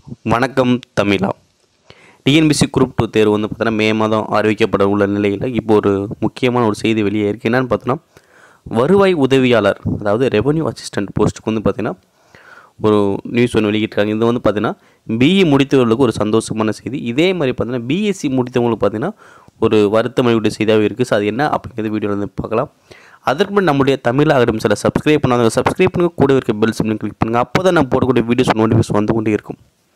வணக்கம் தமிழா TNPSC group two தேர்வு வந்து பார்த்தோன்னா மே மாதம் அறிவிக்கப்பட உள்ள நிலையில் இப்போ ஒரு முக்கியமான ஒரு செய்தி வெளியே இருக்குது என்னன்னு பார்த்தோன்னா வருவாய் உதவியாளர் அதாவது ரெவன்யூ அசிஸ்டன்ட் போஸ்ட்டுக்கு வந்து பார்த்தீங்கன்னா ஒரு நியூஸ் ஒன்று வெளியிட்டிருக்காங்க இது வந்து பார்த்தீங்கன்னா பிஇ முடித்தவர்களுக்கு ஒரு சந்தோஷமான செய்தி இதே மாதிரி பார்த்தீங்கன்னா பிஎஸ்சி முடித்தவங்களுக்கு பார்த்தீங்கன்னா ஒரு வருத்தமளிக்கூடிய செய்தியாகவே இருக்குது ஸோ அது என்ன அப்படிங்கிறது வீடியோவில் வந்து பார்க்கலாம் அதற்கு முன்னாடி நம்முடைய தமிழ் அகாடமி சில சப்ஸ்கிரைப் பண்ணாதவங்க சப்ஸ்கிரைப் பண்ணுங்க கூட இருக்க பெல் சிம்னு கிளிக் பண்ணுங்கள் அப்போ தான் நான் போடக்கூடிய வீடியோஸ் நோட்டிஃபிகேஷன் வந்து கொண்டே இருக்கும்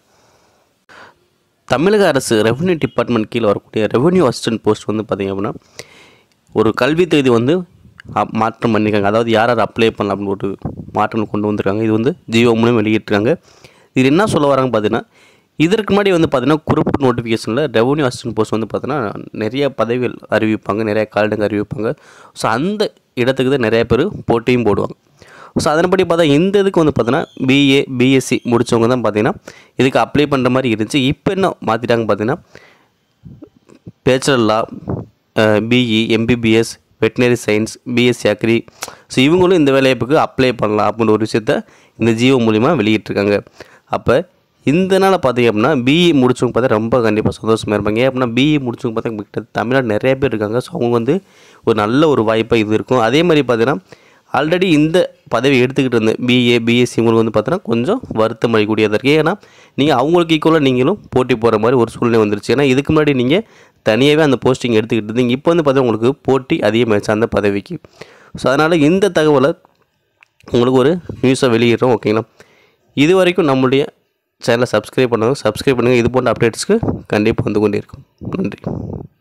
தமிழக அரசு ரெவன்யூ டிபார்ட்மெண்ட் கீழே வரக்கூடிய ரெவன்யூ அசிஸ்டன்ட் போஸ்ட் வந்து பார்த்திங்க அப்படின்னா ஒரு கல்வி தேதி வந்து அப்- மாற்றம் பண்ணியிருக்காங்க அதாவது யார் யார் அப்ளை பண்ணலாம் அப்படின்னு ஒரு மாற்றம் கொண்டு வந்திருக்காங்க இது வந்து ஜியோ மூலம் வெளியிட்டிருக்காங்க இது என்ன சொல்ல வராங்க பார்த்தீங்கன்னா இதற்கு முன்னாடி வந்து பார்த்தீங்கன்னா குரூப் நோட்டிஃபிகேஷனில் ரெவன்யூ அசிஸ்டன்ட் போஸ்ட் வந்து பார்த்தீங்கன்னா நிறைய பதவிகள் அறிவிப்பாங்க நிறைய கால்டுங்க அறிவிப்பாங்க ஸோ அந்த இடத்துக்கு தான் நிறைய பேர் போட்டியும் போடுவாங்க ஸோ அதன்படி பார்த்தா இந்த இதுக்கு வந்து பார்த்தீங்கன்னா பிஏ பிஎஸ்சி முடித்தவங்க தான் பார்த்தீங்கன்னா இதுக்கு அப்ளை பண்ணுற மாதிரி இருந்துச்சு இப்போ என்ன மாற்றிட்டாங்க பார்த்தீங்கன்னா bachelor law BE MBBS veterinary science BSc agri so இவங்களும் இந்த வேலைவாய்ப்புக்கு அப்ளை பண்ணலாம் அப்படின்ற ஒரு விஷயத்த இந்த ஜியோ மூலிமா வெளியிட்டிருக்காங்க அப்போ இந்த நாள் பார்த்தீங்க அப்படின்னா பிஇ முடிச்சவங்க பார்த்தா ரொம்ப கண்டிப்பாக சந்தோஷமாக இருப்பாங்க ஏன் அப்படின்னா பிஇ முடிச்சவங்க பார்த்தா கிட்ட தமிழ்நாடு நிறைய பேர் இருக்காங்க ஸோ அவங்க வந்து ஒரு நல்ல ஒரு வாய்ப்பாக இது இருக்கும் அதே மாதிரி பார்த்தீங்கன்னா ஆல்ரெடி இந்த பதவி எடுத்துக்கிட்டு இருந்த பிஏ பிஎஸ்சி உங்களுக்கு வந்து பார்த்தீங்கன்னா கொஞ்சம் வருத்தம் அளிக்கக்கூடியதாக இருக்குது ஏன்னா நீங்கள் அவங்களுக்கு ஈக்குவலாக நீங்களும் போட்டி போகிற மாதிரி ஒரு சூழ்நிலை வந்துருச்சு ஏன்னா இதுக்கு முன்னாடி நீங்கள் தனியாகவே அந்த போஸ்டிங் எடுத்துக்கிட்டு இருந்தீங்க இப்போ வந்து பார்த்தீங்கன்னா உங்களுக்கு போட்டி அதிகமாகிடுச்சு அந்த பதவிக்கு ஸோ அதனால் இந்த தகவலை உங்களுக்கு ஒரு நியூஸை வெளியிடுறோம் ஓகேங்களா இது வரைக்கும் நம்மளுடைய சேனலை சப்ஸ்கிரைப் பண்ணுங்க சப்ஸ்கிரைப் பண்ணுங்கள் இது போன்ற அப்டேட்ஸ்க்கு கண்டிப்பாக வந்து கொண்டே இருக்கும் நன்றி